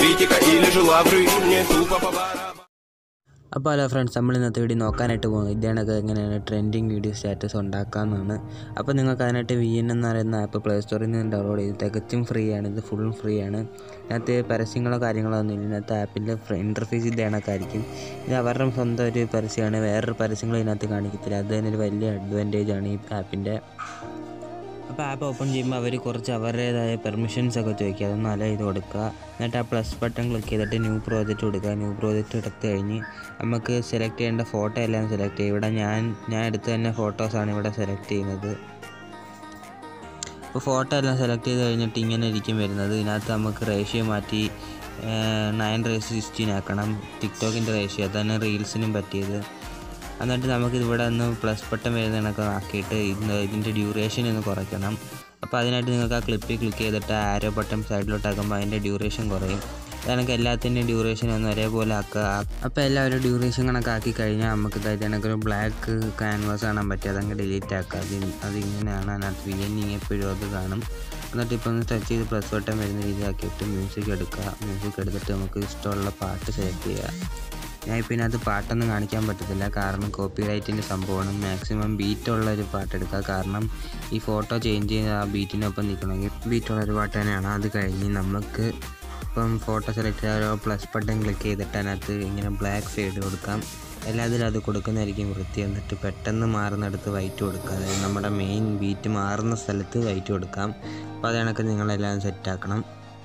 критика или же лавры Мне тупо по барабану അപ്പോൾ hello friends നമ്മൾ ഇന്നത്തെ വീഡിയോ നോക്കാനായിട്ട് പോകുന്നത് ഇതാണൊക്കെ എങ്ങനെയാണ് ട്രെൻഡിങ് വീഡിയോ സ്റ്റാറ്റസ് ഉണ്ടാക്കാമെന്നാണ് അപ്പോൾ നിങ്ങൾക്ക് അതിനായിട്ട് വി എൻ എന്ന് പറയുന്ന ആപ്പ് പ്ലേ സ്റ്റോറിൽ നിന്ന് ഡൗൺലോഡ് ചെയ്ത് തികച്ചും ഫ്രീ ആണ് ഇത് ഫുള്ളും ഫ്രീ ആണ് ഇതിനകത്ത് പരസ്യങ്ങളോ കാര്യങ്ങളോ ഒന്നും ഇല്ല ഇതിനകത്ത് ആപ്പിൻ്റെ ഇൻ്റർഫേസ് ഇതേണൊക്കെ ആയിരിക്കും ഇത് അവരുടെ സ്വന്തം ഒരു പരസ്യമാണ് വേറൊരു പരസ്യങ്ങൾ ഇതിനകത്ത് കാണിക്കത്തില്ല അത് തന്നെ ഒരു വലിയ അഡ്വാൻറ്റേജ് ആണ് ഈ ആപ്പിൻ്റെ അപ്പോൾ ആപ്പ് ഓപ്പൺ ചെയ്യുമ്പോൾ അവർ കുറച്ച് അവരുടേതായ പെർമിഷൻസ് ഒക്കെ ചോദിക്കുക അതൊന്ന് അല ചെയ്ത് കൊടുക്കുക എന്നിട്ട് ആ പ്ലസ് ബട്ടൺ ക്ലിക്ക് ചെയ്തിട്ട് ന്യൂ പ്രോജക്റ്റ് കൊടുക്കുക ന്യൂ പ്രോജക്റ്റ് എടുത്തു കഴിഞ്ഞ് നമുക്ക് സെലക്ട് ചെയ്യേണ്ട ഫോട്ടോ എല്ലാം സെലക്ട് ചെയ്യും ഇവിടെ ഞാൻ ഞാൻ എടുത്ത തന്നെ ഫോട്ടോസാണ് ഇവിടെ സെലക്ട് ചെയ്യുന്നത് അപ്പോൾ ഫോട്ടോ എല്ലാം സെലക്ട് ചെയ്ത് കഴിഞ്ഞിട്ട് ഇങ്ങനെ ഇരിക്കും വരുന്നത് ഇതിനകത്ത് നമുക്ക് റേഷ്യോ മാറ്റി നയൻ റേസ് സിക്സ്റ്റീൻ ആക്കണം ടിക്ടോക്കിൻ്റെ റേഷ്യോ അതാണ് റീൽസിനും പറ്റിയത് എന്നിട്ട് നമുക്ക് ഇവിടെ ഒന്ന് പ്ലസ് ബട്ടൺ വരുന്ന കണക്ക് ആക്കിയിട്ട് ഇന്ന് ഇതിൻ്റെ ഡ്യൂറേഷൻ ഒന്ന് കുറയ്ക്കണം അപ്പോൾ അതിനായിട്ട് നിങ്ങൾക്ക് ആ ക്ലിപ്പിൽ ക്ലിക്ക് ചെയ്തിട്ട് ആരോ ബട്ടൺ സൈഡിലോട്ടാക്കുമ്പോൾ അതിൻ്റെ ഡ്യൂറേഷൻ കുറയും അതെനിക്ക് എല്ലാത്തിൻ്റെയും ഡ്യൂറേഷൻ ഒന്ന് ഒരേപോലെ ആക്കുക അപ്പോൾ എല്ലാവരും ഡ്യൂറേഷൻ കണക്കാക്കി കഴിഞ്ഞാൽ നമുക്ക് ഇതായിട്ട് എനിക്കൊരു ബ്ലാക്ക് ക്യാൻവാസ് കാണാൻ പറ്റും അതങ്ങ് ഡിലീറ്റ് ആക്കുക അത് അതിങ്ങനെയാണ് അതിനകത്ത് വി എൻ എപ്പോഴും അത് കാണും എന്നിട്ട് ഇപ്പോൾ ഒന്ന് ടച്ച് ചെയ്ത് പ്ലസ് ബട്ടൺ വരുന്ന രീതിയിലാക്കിയിട്ട് മ്യൂസിക് എടുക്കുക മ്യൂസിക് എടുത്തിട്ട് നമുക്ക് ഇഷ്ടമുള്ള പാട്ട് സെലക്ട് ചെയ്യുക ഞാൻ ഇപ്പോൾ ഇതിനകത്ത് പാട്ടൊന്നും കാണിക്കാൻ പറ്റത്തില്ല കാരണം കോപ്പി റൈറ്റിൻ്റെ സംഭവമാണ് മാക്സിമം ബീറ്റുള്ള ഒരു പാട്ട് എടുക്കുക കാരണം ഈ ഫോട്ടോ ചേഞ്ച് ചെയ്ത് ആ ബീറ്റിനൊപ്പം നിൽക്കണമെങ്കിൽ ബീറ്റുള്ള ഒരു പാട്ട് തന്നെയാണ് അത് കഴിഞ്ഞ് നമുക്ക് ഇപ്പം ഫോട്ടോ സെലക്ട് ചെയ്ത ഓരോ പ്ലസ് ബട്ടൺ ക്ലിക്ക് ചെയ്തിട്ട് അതിനകത്ത് ഇങ്ങനെ ബ്ലാക്ക് ഷെയ്ഡ് കൊടുക്കാം എല്ലാത്തിലും അത് കൊടുക്കുന്നതായിരിക്കും വൃത്തി എന്നിട്ട് പെട്ടെന്ന് മാറുന്നിടത്ത് വൈറ്റ് കൊടുക്കുക അതായത് നമ്മുടെ മെയിൻ ബീറ്റ് മാറുന്ന സ്ഥലത്ത് വൈറ്റ് കൊടുക്കാം അപ്പോൾ അത് കണക്ക് നിങ്ങളെല്ലാം സെറ്റാക്കണം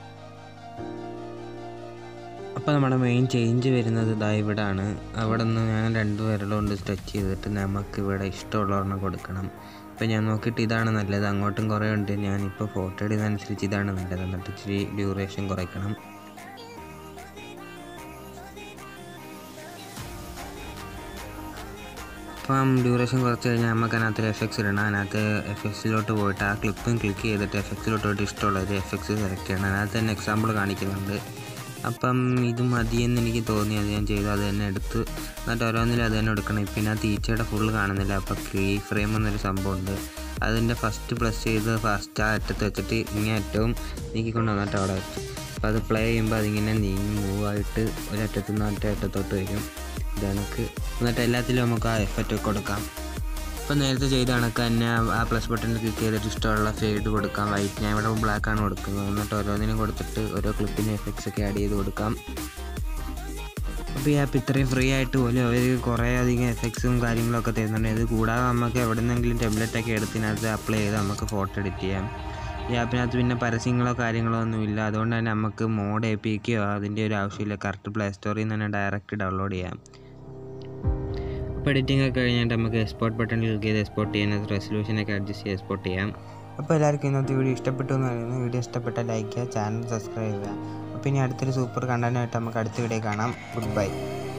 അപ്പോൾ നമ്മുടെ മെയിൻ ചേഞ്ച് വരുന്നത് ഇതാ ഇവിടാണ് അവിടെ നിന്ന് ഞാൻ രണ്ട് വിരലുകൊണ്ട് ടച്ച് ചെയ്തിട്ട് നമുക്ക് ഇവിടെ ഇഷ്ടമുള്ള ഒരെണ്ണം കൊടുക്കണം ഇപ്പം ഞാൻ നോക്കിയിട്ട് ഇതാണ് നല്ലത് അങ്ങോട്ടും കുറേ ഉണ്ട് ഞാനിപ്പോൾ ഫോട്ടോ ഇടുന്നതനുസരിച്ച് ഇതാണ് നല്ലത് എന്നിട്ട് ഇച്ചിരി ഡ്യൂറേഷൻ കുറയ്ക്കണം അപ്പം ഡ്യൂറേഷൻ കുറച്ച് കഴിഞ്ഞാൽ നമുക്ക് അതിനകത്ത് എഫക്ട്സ് ഇടണം അതിനകത്ത് എഫക്ട്സിലോട്ട് പോയിട്ട് ആ ക്ലിപ്പും ക്ലിക്ക് ചെയ്തിട്ട് എഫക്ട്സിലോട്ട് പോയിട്ട് ഇഷ്ടമുള്ള ഒരു എഫക്ട്സ് സെലക്ട് ചെയ്യണം അതിനകത്ത് തന്നെ എക്സാമ്പിൾ കാണിക്കുന്നുണ്ട് അപ്പം ഇത് മതിയെന്ന് എനിക്ക് തോന്നി അത് ഞാൻ ചെയ്തു അത് തന്നെ എടുത്ത് എന്നിട്ട് ഓരോന്നിലും അത് തന്നെ എടുക്കണം ഇപ്പം ഇതിനകത്ത് ഈച്ചയുടെ ഫുള്ള് കാണുന്നില്ല അപ്പോൾ കീ ഫ്രെയിം എന്നൊരു സംഭവമുണ്ട് അതിൻ്റെ ഫസ്റ്റ് പ്ലസ് ചെയ്ത് ഫസ്റ്റ് ആ അറ്റത്ത് വെച്ചിട്ട് ഇങ്ങനെ അറ്റവും നീക്കിക്കൊണ്ട് വന്നിട്ട് അവിടെ വെച്ചു അപ്പോൾ അത് പ്ലേ ചെയ്യുമ്പോൾ അതിങ്ങനെ നീങ്ങി മൂവ് ആയിട്ട് ഒരറ്റത്തു നിന്ന് മറ്റേ അറ്റത്തോട്ട് വരും ഇത് കണക്ക് എന്നിട്ട് എല്ലാത്തിലും നമുക്ക് ആ എഫക്റ്റ് കൊടുക്കാം ഇപ്പം നേരത്തെ ചെയ്ത കണക്ക് തന്നെ ആ പ്ലസ് ബട്ടണിൽ ക്ലിക്ക് ചെയ്തിട്ട് ഇഷ്ടമുള്ള ഫെയ്ഡ് കൊടുക്കാം വൈറ്റ് ഞാൻ ഇവിടെ ബ്ലാക്ക് ആണ് കൊടുക്കുന്നത് എന്നിട്ട് ഓരോന്നിനും കൊടുത്തിട്ട് ഓരോ ക്ലിപ്പിന് എഫക്ട്സ് ഒക്കെ ആഡ് ചെയ്ത് കൊടുക്കാം അപ്പോൾ ഈ ആപ്പ് ഇത്രയും ഫ്രീ ആയിട്ട് പോലും അവർ കുറേ അധികം എഫക്ട്സും കാര്യങ്ങളൊക്കെ തരുന്നുണ്ട് ഇത് കൂടാതെ നമുക്ക് എവിടെ നിന്നെങ്കിലും ടെബ്ലറ്റ് ഒക്കെ എടുത്തിനകത്ത് അപ്ലൈ ചെയ്ത് നമുക്ക് ഫോട്ടോ എഡിറ്റ് ചെയ്യാം ഈ ആപ്പിനകത്ത് പിന്നെ പരസ്യങ്ങളോ കാര്യങ്ങളോ ഒന്നുമില്ല അതുകൊണ്ട് തന്നെ നമുക്ക് മോഡ് ഏൽപ്പിക്കുകയോ അതിൻ്റെ ഒരു ആവശ്യമില്ല കറക്റ്റ് പ്ലേ സ്റ്റോറിൽ നിന്ന് തന്നെ ഡയറക്റ്റ് ഡൗൺലോഡ് ചെയ്യാം അപ്പോൾ എഡിറ്റിംഗ് ഒക്കെ കഴിഞ്ഞിട്ട് നമുക്ക് എക്സ്പോർട്ട് ബട്ടണിൽ ക്ലിക്ക് ചെയ്ത് എക്സ്പോർട്ട് ചെയ്യാൻ റെസൊല്യൂഷനൊക്കെ അഡ്ജസ്റ്റ് ചെയ്ത് എക്സ്പോർട്ട് ചെയ്യാം അപ്പോൾ എല്ലാവർക്കും ഇന്നത്തെ വീഡിയോ ഇഷ്ടപ്പെട്ടു എന്ന് പറയുന്നു വീഡിയോ ഇഷ്ടപ്പെട്ടാൽ ലൈക്ക് ചെയ്യുക ചാനൽ സബ്സ്ക്രൈബ് ചെയ്യുക അപ്പോൾ ഇനി അടുത്തൊരു സൂപ്പർ കണ്ടൻറ്റായിട്ട് നമുക്ക് അടുത്ത വീഡിയോ കാണാം ഗുഡ് ബൈ